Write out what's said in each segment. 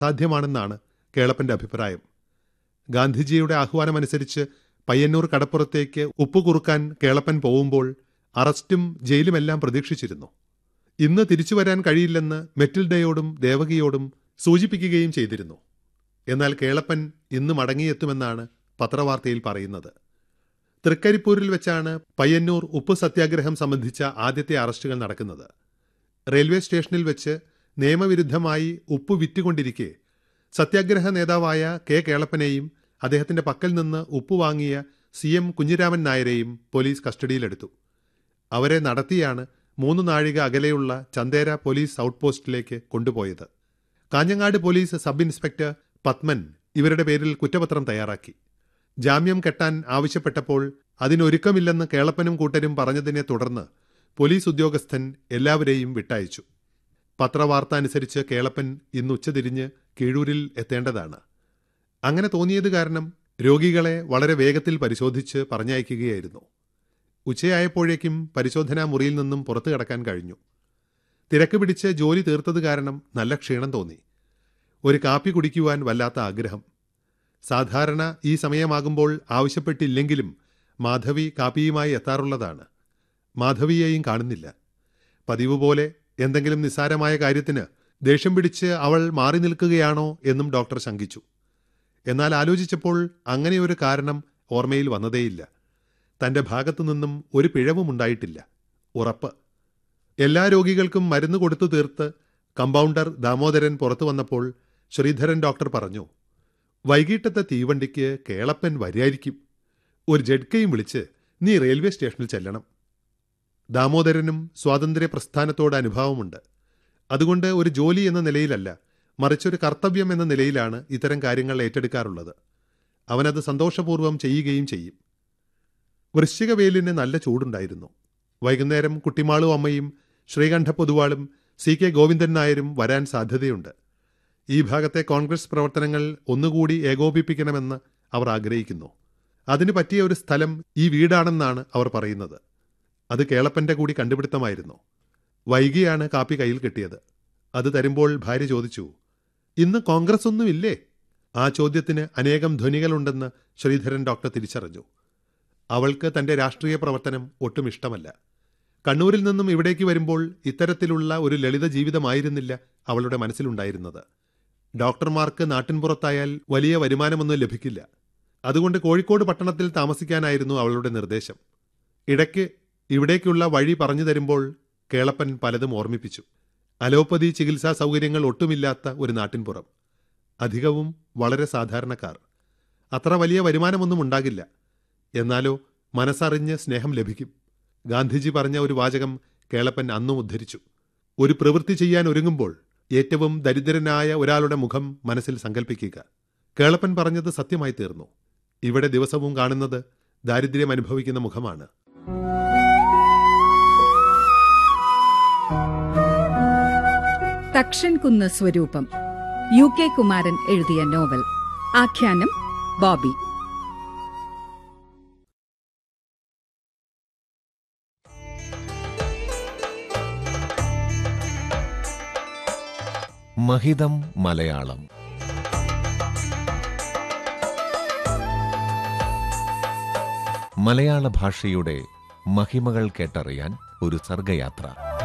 സാധ്യമാണെന്നാണ് കേളപ്പന്റെ അഭിപ്രായം ഗാന്ധിജിയുടെ ആഹ്വാനമനുസരിച്ച് പയ്യന്നൂർ കടപ്പുറത്തേക്ക് ഉപ്പ് കുറുക്കാൻ കേളപ്പൻ പോകുമ്പോൾ അറസ്റ്റും ജയിലുമെല്ലാം പ്രതീക്ഷിച്ചിരുന്നു ഇന്ന് തിരിച്ചു വരാൻ കഴിയില്ലെന്ന് മെറ്റിൽഡയോടും ദേവകിയോടും സൂചിപ്പിക്കുകയും ചെയ്തിരുന്നു എന്നാൽ കേളപ്പൻ ഇന്ന് മടങ്ങിയെത്തുമെന്നാണ് പത്രവാർത്തയിൽ പറയുന്നത് തൃക്കരിപ്പൂരിൽ വെച്ചാണ് പയ്യന്നൂർ ഉപ്പ് സത്യാഗ്രഹം സംബന്ധിച്ച ആദ്യത്തെ അറസ്റ്റുകൾ നടക്കുന്നത് റെയിൽവേ സ്റ്റേഷനിൽ വെച്ച് നിയമവിരുദ്ധമായി ഉപ്പ് വിറ്റുകൊണ്ടിരിക്കെ സത്യാഗ്രഹ നേതാവായ കെ കേളപ്പനെയും അദ്ദേഹത്തിന്റെ പക്കൽ നിന്ന് ഉപ്പ് വാങ്ങിയ സി എം കുഞ്ഞിരാമൻ നായരെയും പോലീസ് കസ്റ്റഡിയിലെടുത്തു അവരെ നടത്തിയാണ് മൂന്ന് നാഴിക അകലെയുള്ള ചന്തേര പോലീസ് ഔട്ട്പോസ്റ്റിലേക്ക് കൊണ്ടുപോയത് Kanhangad police sub inspector Padman ഇവരുടെ പേരിൽ കുറ്റപത്രം തയ്യാറാക്കി ജാമ്യം കെട്ടാൻ ആവശ്യപ്പെട്ടപ്പോൾ അതിനൊരുക്കമില്ലെന്ന് കേളപ്പനും കൂട്ടരും പറഞ്ഞതിനെ തുടർന്ന് പോലീസ് ഉദ്യോഗസ്ഥൻ എല്ലാവരെയും വിട്ടയച്ചു പത്രവാർത്ത അനുസരിച്ച് കേളപ്പൻ ഇന്ന് ഉച്ചതിരിഞ്ഞ് കീഴൂരിൽ എത്തേണ്ടതാണ് അങ്ങനെ തോന്നിയത് കാരണം രോഗികളെ വളരെ വേഗത്തിൽ പരിശോധിച്ച് പറഞ്ഞയക്കുകയായിരുന്നു ഉച്ചയായപ്പോഴേക്കും പരിശോധനാ മുറിയിൽ നിന്നും പുറത്തു കടക്കാൻ കഴിഞ്ഞു തിരക്ക് പിടിച്ച് ജോലി തീർത്തത് കാരണം നല്ല ക്ഷീണം തോന്നി ഒരു കാപ്പി കുടിക്കുവാൻ വല്ലാത്ത ആഗ്രഹം സാധാരണ ഈ സമയമാകുമ്പോൾ ആവശ്യപ്പെട്ടില്ലെങ്കിലും മാധവി കാപ്പിയുമായി എത്താറുള്ളതാണ് മാധവിയെയും കാണുന്നില്ല പതിവ് പോലെ എന്തെങ്കിലും നിസ്സാരമായ കാര്യത്തിന് ദേഷ്യം പിടിച്ച് അവൾ മാറി നിൽക്കുകയാണോ എന്നും ഡോക്ടർ ശങ്കിച്ചു എന്നാൽ ആലോചിച്ചപ്പോൾ അങ്ങനെയൊരു കാരണം ഓർമ്മയിൽ വന്നതേയില്ല തന്റെ ഭാഗത്തു നിന്നും ഒരു പിഴവും ഉണ്ടായിട്ടില്ല ഉറപ്പ് എല്ലാ രോഗികൾക്കും മരുന്ന് കൊടുത്തു തീർത്ത് കമ്പൗണ്ടർ ദാമോദരൻ പുറത്തു വന്നപ്പോൾ ശ്രീധരൻ ഡോക്ടർ പറഞ്ഞു വൈകിട്ടത്തെ തീവണ്ടിക്ക് കേളപ്പൻ വരിയായിരിക്കും ഒരു ജഡ്കയും വിളിച്ച് നീ റെയിൽവേ സ്റ്റേഷനിൽ ചെല്ലണം ദാമോദരനും സ്വാതന്ത്ര്യ പ്രസ്ഥാനത്തോട് അനുഭാവമുണ്ട് അതുകൊണ്ട് ഒരു ജോലി എന്ന നിലയിലല്ല മറിച്ചൊരു കർത്തവ്യം എന്ന നിലയിലാണ് ഇത്തരം കാര്യങ്ങൾ ഏറ്റെടുക്കാറുള്ളത് അവനത് സന്തോഷപൂർവ്വം ചെയ്യുകയും ചെയ്യും വൃശ്ചിക വെയിലിന് നല്ല ചൂടുണ്ടായിരുന്നു വൈകുന്നേരം കുട്ടിമാളു അമ്മയും ശ്രീകണ്ഠ പൊതുവാളും സി കെ ഗോവിന്ദൻ നായരും വരാൻ സാധ്യതയുണ്ട് ഈ ഭാഗത്തെ കോൺഗ്രസ് പ്രവർത്തനങ്ങൾ ഒന്നുകൂടി ഏകോപിപ്പിക്കണമെന്ന് അവർ ആഗ്രഹിക്കുന്നു അതിനു പറ്റിയ ഒരു സ്ഥലം ഈ വീടാണെന്നാണ് അവർ പറയുന്നത് അത് കേളപ്പന്റെ കൂടി കണ്ടുപിടുത്തമായിരുന്നു വൈകിയാണ് കാപ്പി കയ്യിൽ കിട്ടിയത് അത് തരുമ്പോൾ ഭാര്യ ചോദിച്ചു ഇന്ന് കോൺഗ്രസ് ഒന്നുമില്ലേ ആ ചോദ്യത്തിന് അനേകം ധ്വനികളുണ്ടെന്ന് ശ്രീധരൻ ഡോക്ടർ തിരിച്ചറിഞ്ഞു അവൾക്ക് തന്റെ രാഷ്ട്രീയ പ്രവർത്തനം ഒട്ടും ഇഷ്ടമല്ല കണ്ണൂരിൽ നിന്നും ഇവിടേക്ക് വരുമ്പോൾ ഇത്തരത്തിലുള്ള ഒരു ലളിത ജീവിതമായിരുന്നില്ല അവളുടെ മനസ്സിലുണ്ടായിരുന്നത് ഡോക്ടർമാർക്ക് നാട്ടിൻപുറത്തായാൽ വലിയ വരുമാനമൊന്നും ലഭിക്കില്ല അതുകൊണ്ട് കോഴിക്കോട് പട്ടണത്തിൽ താമസിക്കാനായിരുന്നു അവളുടെ നിർദ്ദേശം ഇടയ്ക്ക് ഇവിടേക്കുള്ള വഴി പറഞ്ഞു തരുമ്പോൾ കേളപ്പൻ പലതും ഓർമ്മിപ്പിച്ചു അലോപ്പതി ചികിത്സാ സൗകര്യങ്ങൾ ഒട്ടുമില്ലാത്ത ഒരു നാട്ടിൻപുറം അധികവും വളരെ സാധാരണക്കാർ അത്ര വലിയ വരുമാനമൊന്നും ഉണ്ടാകില്ല എന്നാലോ മനസ്സറിഞ്ഞ് സ്നേഹം ലഭിക്കും ഗാന്ധിജി പറഞ്ഞ ഒരു വാചകം കേളപ്പൻ അന്നും ഉദ്ധരിച്ചു ഒരു പ്രവൃത്തി ചെയ്യാൻ ഒരുങ്ങുമ്പോൾ ഏറ്റവും ദരിദ്രനായ ഒരാളുടെ മുഖം മനസ്സിൽ സങ്കല്പിക്കുക കേളപ്പൻ പറഞ്ഞത് സത്യമായി തീർന്നു ഇവിടെ ദിവസവും കാണുന്നത് ദാരിദ്ര്യം അനുഭവിക്കുന്ന മുഖമാണ് തക്ഷൻകുന്ന് സ്വരൂപം യു കെ കുമാരൻ എഴുതിയ നോവൽ ആഖ്യാനം ബോബി മഹിതം മലയാളം മലയാള ഭാഷയുടെ മഹിമകൾ കേട്ടറിയാൻ ഒരു സർഗയാത്ര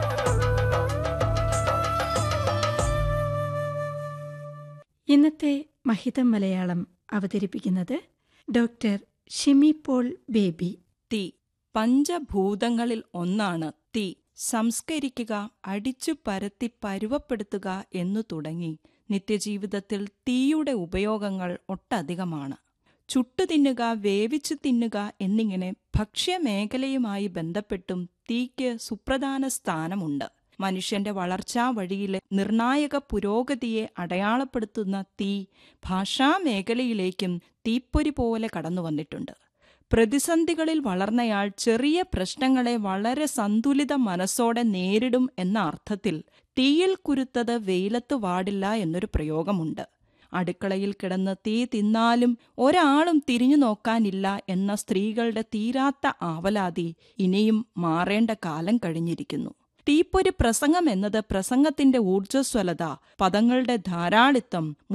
ഇന്നത്തെ മഹിതം മലയാളം അവതരിപ്പിക്കുന്നത് ഡോക്ടർ ഷിമി പോൾ ബേബി തീ പഞ്ചഭൂതങ്ങളിൽ ഒന്നാണ് തീ സംസ്കരിക്കുക അടിച്ചു പരത്തി പരുവപ്പെടുത്തുക എന്നു തുടങ്ങി നിത്യജീവിതത്തിൽ തീയുടെ ഉപയോഗങ്ങൾ ഒട്ടധികമാണ് ചുട്ടു തിന്നുക വേവിച്ചു തിന്നുക എന്നിങ്ങനെ ഭക്ഷ്യമേഖലയുമായി ബന്ധപ്പെട്ടും തീക്ക് സുപ്രധാന സ്ഥാനമുണ്ട് മനുഷ്യന്റെ വളർച്ചാ വഴിയിലെ നിർണായക പുരോഗതിയെ അടയാളപ്പെടുത്തുന്ന തീ ഭാഷാമേഖലയിലേക്കും തീപ്പൊരി പോലെ കടന്നു വന്നിട്ടുണ്ട് പ്രതിസന്ധികളിൽ വളർന്നയാൾ ചെറിയ പ്രശ്നങ്ങളെ വളരെ സന്തുലിത മനസ്സോടെ നേരിടും എന്ന അർത്ഥത്തിൽ തീയിൽ കുരുത്തത് വെയിലത്ത് വാടില്ല എന്നൊരു പ്രയോഗമുണ്ട് അടുക്കളയിൽ കിടന്ന് തീ തിന്നാലും ഒരാളും തിരിഞ്ഞു നോക്കാനില്ല എന്ന സ്ത്രീകളുടെ തീരാത്ത ആവലാതി ഇനിയും മാറേണ്ട കാലം കഴിഞ്ഞിരിക്കുന്നു തീപ്പൊരി പ്രസംഗം എന്നത് പ്രസംഗത്തിന്റെ ഊർജ്ജസ്വലത പദങ്ങളുടെ ധാരാളിത്തം